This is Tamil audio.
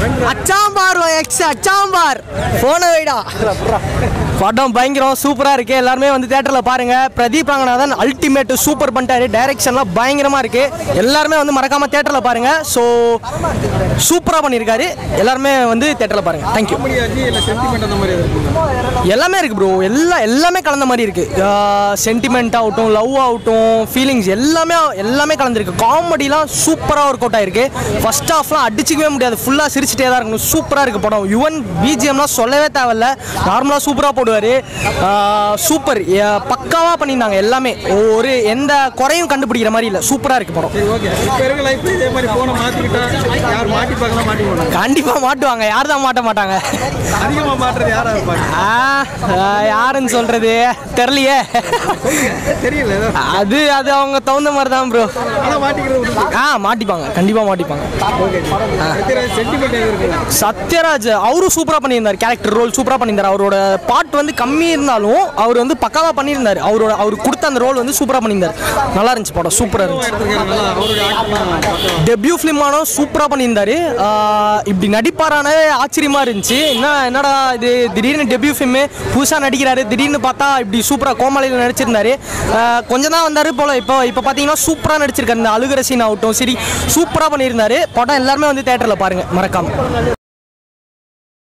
அச்சாம்பார் எக்ஸ் அச்சாம்பார் போன வைடா படம் பயங்கரம் சூப்பரா இருக்கு எல்லாருமே வந்து தியேட்டர்ல பாருங்க பிரதீப் ரங்கநாதன் அல்டிமேட் சூப்பர் பண்ணிட்டாரு டைரக்ஷன்லாம் பயங்கரமா இருக்கு எல்லாருமே வந்து மறக்காம தியேட்டர்ல பாருங்க ஸோ சூப்பரா பண்ணியிருக்காரு எல்லாருமே வந்து தியேட்டர்ல பாருங்க தேங்க்யூ எல்லாமே இருக்கு ப்ரோ எல்லாம் எல்லாமே கலந்த மாதிரி இருக்கு சென்டிமெண்ட் ஆகட்டும் லவ் ஆகட்டும் ஃபீலிங்ஸ் எல்லாமே எல்லாமே கலந்துருக்கு காமெடிலாம் சூப்பராக ஒர்க் அவுட் ஆயிருக்கு ஃபர்ஸ்ட் ஹாஃப்லாம் அடிச்சிக்கவே முடியாது ஃபுல்லாக சிரிச்சிட்டே தான் இருக்கணும் சூப்பராக இருக்கு படம் யுவன் பிஜிஎம்லாம் சொல்லவே தேவையில்ல நார்மலாக சூப்பராக போடுவார் சூப்பர் பக்காவாக பண்ணியிருந்தாங்க எல்லாமே ஒரு எந்த குறையும் கண்டுபிடிக்கிற மாதிரி இல்லை சூப்பராக இருக்கு படம் கண்டிப்பாக மாட்டுவாங்க யார் தான் மாட்ட மாட்டாங்க ஆ, ஆ, யாருன்னு சொல்றது தெரியலையே அது அது அவங்க தகுந்த மாதிரி தான் ப்ரோ ஆ மாட்டிப்பாங்க கண்டிப்பா மாட்டிப்பாங்க சத்யராஜ் அவரும் சூப்பரா பண்ணியிருந்தார் கேரக்டர் ரோல் சூப்பரா பண்ணியிருந்தார் அவரோட பாட் வந்து கம்மி இருந்தாலும் அவர் வந்து பக்காவா பண்ணியிருந்தார் அவரோட அவர் கொடுத்த அந்த ரோல் வந்து சூப்பரா பண்ணியிருந்தார் நல்லா இருந்துச்சு படம் சூப்பரா இருந்துச்சு டெபியூ ஃபிலிம் ஆனோ சூப்பராக பண்ணியிருந்தாரு ஆஹ் இப்படி நடிப்பாரான ஆச்சரியமா இருந்துச்சு என்ன என்னடா இது திடீர்னு டெபியூ ஃபிலிமு புதுசாக நடிக்கிறாரு திடீர்னு பார்த்தா இப்படி சூப்பராக கோமாளியில் நடிச்சிருந்தாரு ஆஹ் கொஞ்சம் தான் வந்தாரு போல இப்போ இப்போ பார்த்தீங்கன்னா சூப்பராக நடிச்சிருக்காரு இந்த அழுகிற சீன் ஆகட்டும் சரி சூப்பராக பண்ணியிருந்தாரு படம் எல்லாருமே வந்து தேட்டரில் பாருங்க மறக்காம